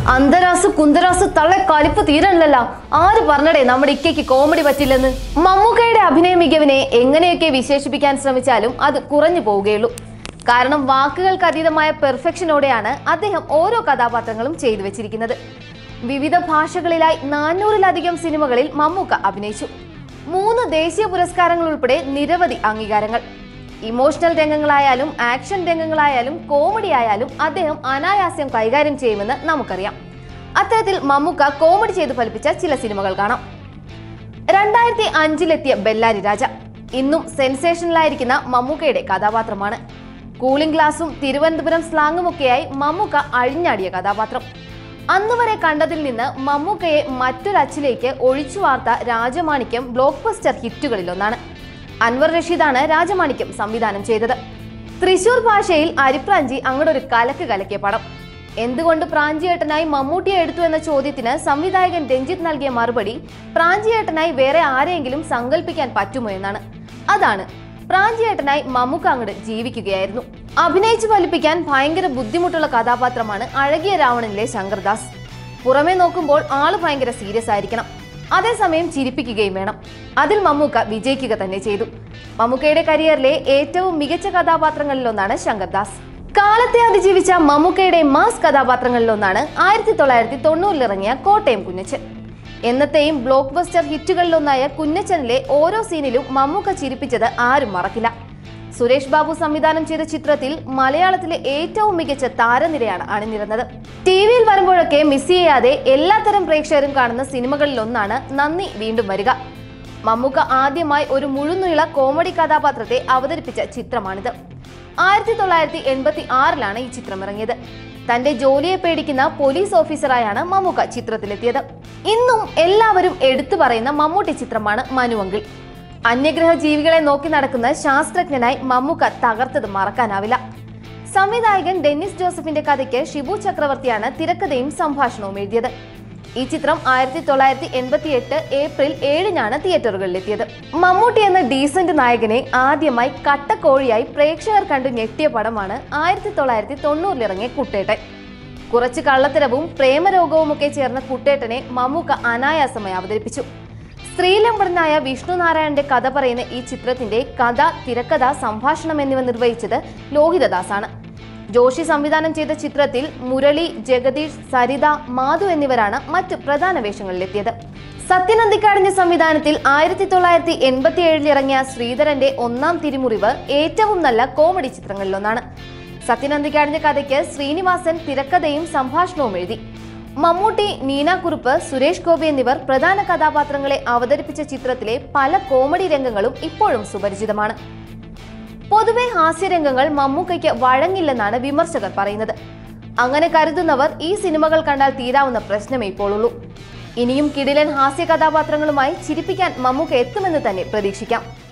അന്തരാസ് കുന്തരാസ് തള്ളെ കലിപ്പ് തീരണില്ലല്ലോ ആര് പറഞ്ഞടേ നമ്മുടെ ഇക്കയ്ക്ക് കോമഡി പറ്റില്ലെന്ന് മമ്മൂക്കയുടെ അഭിനയ മികവിനെ എങ്ങനെയൊക്കെ വിശേഷിപ്പിക്കാൻ ശ്രമിച്ചാലും അത് കുറഞ്ഞു പോവുകയുള്ളൂ കാരണം വാക്കുകൾക്ക് അതീതമായ പെർഫെക്ഷനോടെയാണ് അദ്ദേഹം ഓരോ കഥാപാത്രങ്ങളും ചെയ്തു വെച്ചിരിക്കുന്നത് വിവിധ ഭാഷകളിലായി നാനൂറിലധികം സിനിമകളിൽ മമ്മൂക്ക അഭിനയിച്ചു മൂന്ന് ദേശീയ പുരസ്കാരങ്ങൾ ഉൾപ്പെടെ നിരവധി അംഗീകാരങ്ങൾ ഇമോഷണൽ രംഗങ്ങളായാലും ആക്ഷൻ രംഗങ്ങളായാലും കോമഡി ആയാലും അദ്ദേഹം അനായാസ്യം കൈകാര്യം ചെയ്യുമെന്ന് നമുക്കറിയാം അത്തരത്തിൽ മമ്മൂക്ക കോമഡി ചെയ്ത് ഫലിപ്പിച്ച ചില സിനിമകൾ കാണാം രണ്ടായിരത്തി അഞ്ചിലെത്തിയ ബെല്ലാരി രാജ ഇന്നും സെൻസേഷനിലായിരിക്കുന്ന മമ്മൂക്കയുടെ കഥാപാത്രമാണ് കൂളിംഗ് ഗ്ലാസും തിരുവനന്തപുരം സ്ലാങ്ങുമൊക്കെയായി മമ്മൂക്ക അഴിഞ്ഞാടിയ കഥാപാത്രം അന്നുവരെ കണ്ടതിൽ നിന്ന് മമ്മൂക്കയെ മറ്റൊരച്ചിലേക്ക് ഒഴിച്ചു വാർത്ത രാജമാണിക്യം ബ്ലോക്ക് ബസ്റ്റർ ഹിറ്റുകളിലൊന്നാണ് അൻവർ റഷീദാണ് രാജമാണിക്യം സംവിധാനം ചെയ്തത് തൃശൂർ ഭാഷയിൽ അരിപ്രാഞ്ചി അങ്ങടൊരു കലക്ക് കലക്കിയ പടം എന്തുകൊണ്ട് പ്രാഞ്ചിയേട്ടനായി മമ്മൂട്ടിയെ എടുത്തു എന്ന ചോദ്യത്തിന് സംവിധായകൻ രഞ്ജിത്ത് നൽകിയ മറുപടി പ്രാഞ്ചിയേട്ടനായി വേറെ ആരെയെങ്കിലും സങ്കല്പിക്കാൻ പറ്റുമോ എന്നാണ് അതാണ് പ്രാഞ്ചിയേട്ടനായി മമ്മൂക്ക അങ്ങോട്ട് ജീവിക്കുകയായിരുന്നു അഭിനയിച്ചു ഫലിപ്പിക്കാൻ ഭയങ്കര ബുദ്ധിമുട്ടുള്ള കഥാപാത്രമാണ് അഴകിയ രാവണനിലെ ശങ്കർദാസ് പുറമേ നോക്കുമ്പോൾ ആള് ഭയങ്കര സീരിയസ് ആയിരിക്കണം അതേസമയം ചിരിപ്പിക്കുകയും വേണം അതിൽ മമ്മൂക്ക വിജയിക്കുക തന്നെ ചെയ്തു മമ്മൂക്കയുടെ കരിയറിലെ ഏറ്റവും മികച്ച കഥാപാത്രങ്ങളിലൊന്നാണ് ശങ്കർദാസ് കാലത്തെ അതിജീവിച്ച മമ്മൂക്കയുടെ മാസ് കഥാപാത്രങ്ങളിലൊന്നാണ് ആയിരത്തി തൊള്ളായിരത്തി തൊണ്ണൂറിലിറങ്ങിയ കോട്ടയം കുഞ്ഞച്ചൻ എന്നത്തെയും ബ്ലോക്ക് ബസ്റ്റർ ഹിറ്റുകളിലൊന്നായ കുഞ്ഞച്ചനിലെ ഓരോ സീനിലും മമ്മൂക്ക ചിരിപ്പിച്ചത് ആരും മറക്കില്ല സുരേഷ് ബാബു സംവിധാനം ചെയ്ത ചിത്രത്തിൽ മലയാളത്തിലെ ഏറ്റവും മികച്ച താരനിരയാണ് അണിനിരുന്നത് ടി വിയിൽ വരുമ്പോഴൊക്കെ മിസ് ചെയ്യാതെ എല്ലാത്തരം പ്രേക്ഷകരും കാണുന്ന സിനിമകളിലൊന്നാണ് നന്ദി വീണ്ടും വരിക മമ്മൂക്ക ആദ്യമായി ഒരു മുഴുനീള കോമഡി കഥാപാത്രത്തെ അവതരിപ്പിച്ച ചിത്രമാണിത് ആയിരത്തി തൊള്ളായിരത്തി എൺപത്തി ആറിലാണ് ഈ ചിത്രം ഇറങ്ങിയത് തന്റെ ജോലിയെ പേടിക്കുന്ന പോലീസ് ഓഫീസറായാണ് മമ്മൂക്ക ചിത്രത്തിലെത്തിയത് ഇന്നും എല്ലാവരും എടുത്തു പറയുന്ന മമ്മൂട്ടി ചിത്രമാണ് മനുവങ്കിൾ അന്യഗ്രഹ ജീവികളെ നോക്കി നടക്കുന്ന ശാസ്ത്രജ്ഞനായി മമ്മൂക്ക തകർത്തത് മറക്കാനാവില്ല സംവിധായകൻ ഡെന്നിസ് ജോസഫിന്റെ കഥയ്ക്ക് ഷിബു ചക്രവർത്തിയാണ് തിരക്കഥയും സംഭാഷണവും എഴുതിയത് ഈ ചിത്രം ആയിരത്തി തൊള്ളായിരത്തി എൺപത്തി എട്ട് ഏപ്രിൽ ഏഴിനാണ് തിയേറ്ററുകളിലെത്തിയത് മമ്മൂട്ടി എന്ന ഡീസന്റ് നായകനെ ആദ്യമായി കട്ടക്കോഴിയായി പ്രേക്ഷകർ കണ്ടു ഞെട്ടിയ പടമാണ് ആയിരത്തി തൊള്ളായിരത്തി തൊണ്ണൂറിലിറങ്ങിയ കുട്ടേട്ടൻ കുറച്ച് കള്ളത്തരവും പ്രേമരോഗവും ഒക്കെ ചേർന്ന കുട്ടേട്ടനെ മമ്മൂക്ക അനായാസമായി അവതരിപ്പിച്ചു സ്ത്രീലമ്പടനായ വിഷ്ണു നാരായണന്റെ കഥ പറയുന്ന ഈ ചിത്രത്തിന്റെ കഥ തിരക്കഥ സംഭാഷണം എന്നിവ നിർവഹിച്ചത് ലോഹിതദാസാണ് ജോഷി സംവിധാനം ചെയ്ത ചിത്രത്തിൽ മുരളി ജഗദീഷ് സരിത മാധു എന്നിവരാണ് മറ്റു പ്രധാന വേഷങ്ങളിലെത്തിയത് സത്യനന്ദിക്കാടിന്റെ സംവിധാനത്തിൽ ആയിരത്തി തൊള്ളായിരത്തി എൺപത്തി ഏഴിൽ ഇറങ്ങിയ ശ്രീധരന്റെ ഒന്നാം തിരിമുറിവ് ഏറ്റവും നല്ല കോമഡി ചിത്രങ്ങളിലൊന്നാണ് സത്യനന്ദിക്കാടിന്റെ കഥയ്ക്ക് ശ്രീനിവാസൻ തിരക്കഥയും സംഭാഷണവും എഴുതി മമ്മൂട്ടി നീന കുറുപ്പ് സുരേഷ് ഗോപി എന്നിവർ പ്രധാന കഥാപാത്രങ്ങളെ അവതരിപ്പിച്ച ചിത്രത്തിലെ പല കോമഡി രംഗങ്ങളും ഇപ്പോഴും സുപരിചിതമാണ് പൊതുവെ ഹാസ്യരംഗങ്ങൾ മമ്മൂക്കയ്ക്ക് വഴങ്ങില്ലെന്നാണ് വിമർശകർ പറയുന്നത് അങ്ങനെ കരുതുന്നവർ ഈ സിനിമകൾ കണ്ടാൽ തീരാവുന്ന പ്രശ്നമേ ഇപ്പോഴുള്ളൂ ഇനിയും കിടിലൻ ഹാസ്യ കഥാപാത്രങ്ങളുമായി ചിരിപ്പിക്കാൻ മമ്മൂക്ക എത്തുമെന്ന് തന്നെ പ്രതീക്ഷിക്കാം